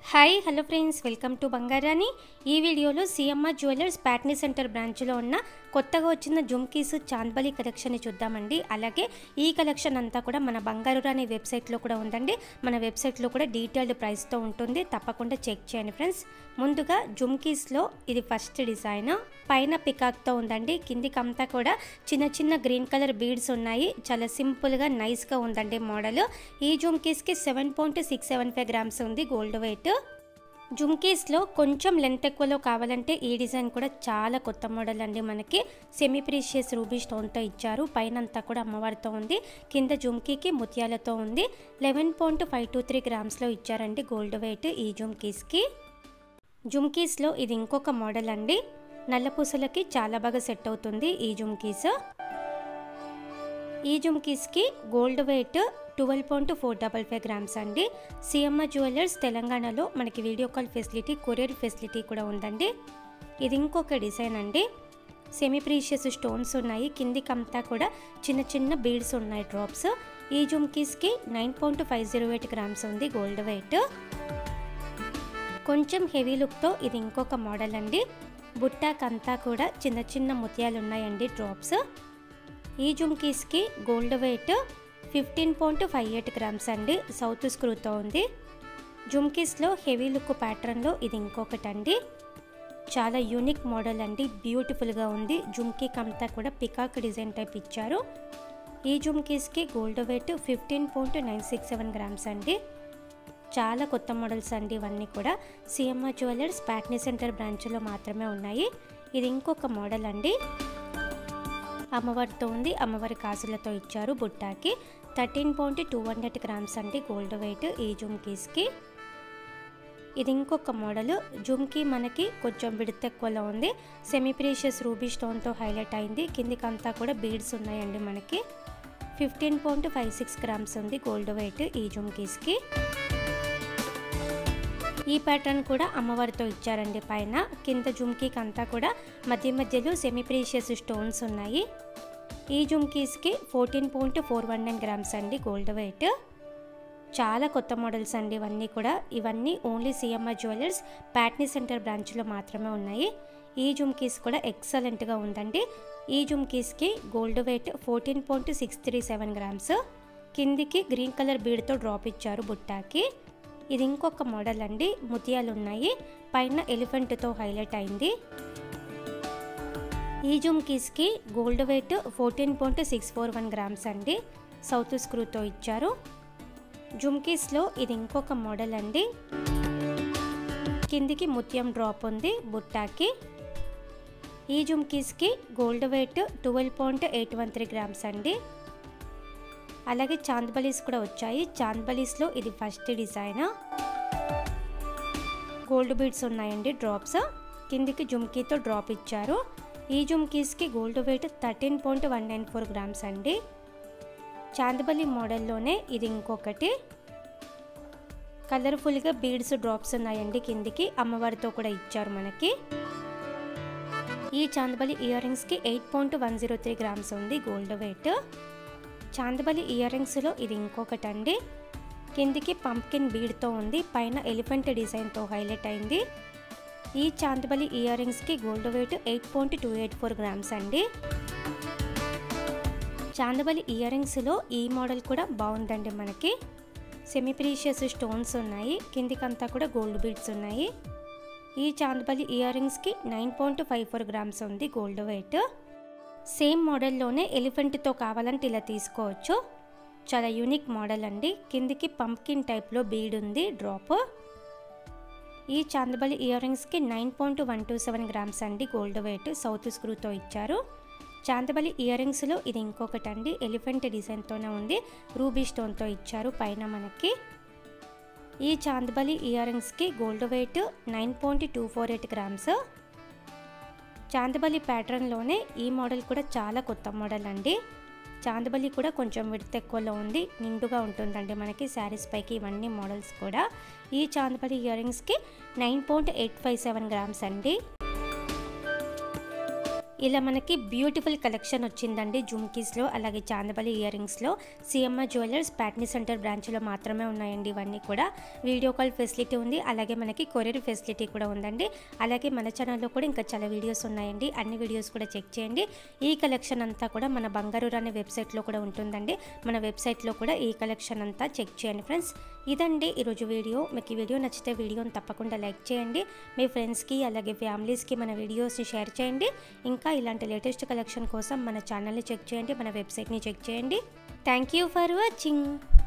hi hello friends welcome to బంగారాని ఈ వీడియోలో సిఎంఆర్ జ్యువెలర్స్ ప్యాట్నీ సెంటర్ బ్రాంచ్లో ఉన్న కొత్తగా వచ్చిన జుమ్కీస్ చాంద్బలి కలెక్షన్ని చూద్దామండి అలాగే ఈ కలెక్షన్ అంతా కూడా మన బంగారు రాణి వెబ్సైట్లో కూడా ఉందండి మన వెబ్సైట్లో కూడా డీటెయిల్డ్ ప్రైస్తో ఉంటుంది తప్పకుండా చెక్ చేయండి ఫ్రెండ్స్ ముందుగా జుమ్కీస్లో ఇది ఫస్ట్ డిజైన్ పైన పికాక్తో ఉందండి కిందికి అంతా కూడా చిన్న చిన్న గ్రీన్ కలర్ బీడ్స్ ఉన్నాయి చాలా సింపుల్గా నైస్గా ఉందండి మోడల్ ఈ జుమ్కీస్కి seven point six seven five grams ఉంది గోల్డ్ వెయిట్ జుమ్కీస్లో కొంచెం లెంత్ ఎక్కువలో కావాలంటే ఈ డిజైన్ కూడా చాలా కొత్త మోడల్ అండి మనకి సెమీ ప్రీషియస్ రూబీ స్టోన్తో ఇచ్చారు పైన అంతా కూడా అమ్మవారితో ఉంది కింద జుమ్కీకి ముత్యాలతో ఉంది eleven point five two three గ్రామ్స్లో ఇచ్చారండి గోల్డ్ వెయిట్ ఈ జుమ్కీస్కి జుమ్కీస్లో ఇది ఇంకొక మోడల్ అండి నల్లపూసలకి చాలా బాగా సెట్ అవుతుంది ఈ జుమ్కీస్ ఈ జుమ్కీస్కి gold weight twelve point four double five grams అండి సిఎంఆర్ జ్యువెలర్స్ తెలంగాణలో మనకి video call facility courier facility కూడా ఉందండి ఇది ఇంకొక డిజైన్ అండి సెమీ ప్రీషియస్ స్టోన్స్ ఉన్నాయి కిందికంతా కూడా చిన్న చిన్న బీడ్స్ ఉన్నాయి డ్రాప్స్ ఈ జుమ్కీస్కి nine point five zero eight grams ఉంది గోల్డ్ వెయిట్ కొంచెం హెవీ లుక్తో ఇది ఇంకొక మోడల్ అండి బుట్టాకంతా కూడా చిన్న చిన్న ముత్యాలు ఉన్నాయండి డ్రాప్స్ ఈ జుమ్కీస్కి gold weight fifteen point five eight grams అండి సౌత్ స్క్రూతో ఉంది జుమ్కీస్లో హెవీ లుక్ ప్యాటర్న్లో ఇది ఇంకొకటి అండి చాలా యూనిక్ మోడల్ అండి బ్యూటిఫుల్గా ఉంది జుమ్కీకి అంతా కూడా పికాక్ డిజైన్ టైప్ ఇచ్చారు ఈ జుమ్కీస్కి gold weight fifteen point nine six seven grams అండి చాలా కొత్త మోడల్స్ అండి ఇవన్నీ కూడా సిఎంఆర్ జ్యువెలర్స్ ప్యాట్నీ సెంటర్ బ్రాంచ్లో మాత్రమే ఉన్నాయి ఇది ఇంకొక మోడల్ అండి అమ్మవారితో ఉంది అమ్మవారి కాసులతో ఇచ్చారు బుట్టాకి thirteen point two hundred grams అండి గోల్డ్ వెయిట్ ఈ జుమ్కీస్కి ఇది ఇంకొక మోడల్ జుమ్కీ మనకి కొంచెం విడత ఎక్కువలో ఉంది సెమీ ప్రీషియస్ రూబీ స్టోన్తో హైలైట్ అయింది కిందికంతా కూడా బీడ్స్ ఉన్నాయండి మనకి fifteen point five six grams ఉంది గోల్డ్ వెయిట్ ఈ జుమ్కీస్కి ఈ ప్యాటర్న్ కూడా అమ్మవారితో ఇచ్చారండి పైన కింద జుమ్కీకి అంతా కూడా మధ్య మధ్యలో సెమీ ప్రీషియస్ స్టోన్స్ ఉన్నాయి ఈ జుమ్కీస్కి fourteen point four one nine grams అండి గోల్డ్ వెయిట్ చాలా కొత్త మోడల్స్ అండి ఇవన్నీ కూడా ఇవన్నీ only CMR jewellers Patny centre బ్రాంచ్లో మాత్రమే ఉన్నాయి ఈ జుమ్కీస్ కూడా ఎక్సలెంట్గా ఉందండి ఈ జుమ్కీస్కి gold weight fourteen point six three seven grams కిందికి గ్రీన్ కలర్ బీడ్తో డ్రాప్ ఇచ్చారు బుట్టాకి ఇది ఇంకొక మోడల్ అండి ముత్యాలు ఉన్నాయి పైన ఎలిఫెంట్తో హైలైట్ అయింది ఈ జుమ్కీస్కి gold weight fourteen point six four one grams అండి సౌత్ స్క్రూతో ఇచ్చారు జుమ్కీస్లో ఇది ఇంకొక మోడల్ అండి కిందికి ముత్యం డ్రాప్ ఉంది బుట్టాకి ఈ జుమ్కీస్కి gold weight twelve point eight one three grams అండి అలాగే చాంద్బలీస్ కూడా వచ్చాయి చాంద్బలీస్లో ఇది ఫస్ట్ డిజైన్ గోల్డ్ బీడ్స్ ఉన్నాయండి డ్రాప్స్ కిందికి జుమ్కీతో డ్రాప్ ఇచ్చారు ఈ జుమ్కీస్కి gold weight thirteen point one nine four grams అండి చాందబలి మోడల్లోనే ఇది ఇంకొకటి కలర్ఫుల్గా బీడ్స్ డ్రాప్స్ ఉన్నాయండి కిందికి అమ్మవారితో కూడా ఇచ్చారు మనకి ఈ చాందబలి ఇయర్ రింగ్స్కి eight point one zero three grams ఉంది గోల్డ్ వెయిట్ చాందబలి ఇయర్ రింగ్స్లో ఇది ఇంకొకటి అండి కిందికి పంప్కిన్ బీడ్తో ఉంది పైన ఎలిఫెంట్ డిజైన్తో హైలైట్ అయింది ఈ చాందబలి ఇయర్ రింగ్స్కి gold weight eight point two eight four grams అండి చాందబలి ఇయర్ రింగ్స్లో ఈ మోడల్ కూడా బాగుందండి మనకి సెమీ ప్రీషియస్ స్టోన్స్ ఉన్నాయి కిందికంతా కూడా గోల్డ్ బీడ్స్ ఉన్నాయి ఈ చాందబలి ఇయర్ రింగ్స్కి nine point five four grams ఉంది గోల్డ్ వెయిట్ సేమ్ మోడల్లోనే ఎలిఫెంట్తో కావాలంటే ఇలా తీసుకోవచ్చు చాలా యూనిక్ మోడల్ అండి కిందికి పంప్కిన్ టైప్లో బీడ్ ఉంది డ్రాప్ ఈ చాందబలి ఇయర్ రింగ్స్కి nine point one two seven grams అండి గోల్డ్ వెయిట్ సౌత్ స్క్రూతో ఇచ్చారు చాందబలి ఇయర్ రింగ్స్లో ఇది ఇంకొకటి అండి ఎలిఫెంట్ డిజైన్తోనే ఉంది రూబీ స్టోన్తో ఇచ్చారు పైన మనకి ఈ చాందబలి ఇయర్ రింగ్స్కి gold weight nine point two four eight grams chandbali ప్యాటర్న్లోనే ఈ మోడల్ కూడా చాలా కొత్త మోడల్ అండి చాందబలి కూడా కొంచెం విడత ఎక్కువలో ఉంది నిండుగా ఉంటుందండి మనకి శారీస్ పైకి ఇవన్నీ మోడల్స్ కూడా ఈ చాందబలి ఇయర్ రింగ్స్కి nine point eight five seven grams అండి ఇలా మనకి బ్యూటిఫుల్ కలెక్షన్ వచ్చిందండి జుమ్కీస్లో అలాగే చాందబలి ఇయర్ రింగ్స్లో సిఎంఆర్ జ్యువెలర్స్ ప్యాట్నీ సెంటర్ బ్రాంచ్లో మాత్రమే ఉన్నాయండి ఇవన్నీ కూడా వీడియో కాల్ ఫెసిలిటీ ఉంది అలాగే మనకి కొరియర్ ఫెసిలిటీ కూడా ఉందండి అలాగే మన ఛానల్లో కూడా ఇంకా చాలా వీడియోస్ ఉన్నాయండి అన్ని వీడియోస్ కూడా చెక్ చేయండి ఈ కలెక్షన్ అంతా కూడా మన బంగారు అనే వెబ్సైట్లో కూడా ఉంటుందండి మన వెబ్సైట్లో కూడా ఈ కలెక్షన్ అంతా చెక్ చేయండి ఫ్రెండ్స్ ఇదండి ఈరోజు వీడియో మీకు ఈ వీడియో నచ్చితే వీడియోని తప్పకుండా లైక్ చేయండి మీ ఫ్రెండ్స్కి అలాగే ఫ్యామిలీస్కి మన వీడియోస్ని షేర్ చేయండి ఇంకా ఇలాంటి లేటెస్ట్ కలెక్షన్ కోసం మన ఛానల్ని చెక్ చేయండి మన వెబ్సైట్ని చెక్ చేయండి థ్యాంక్ యూ ఫర్ వాచింగ్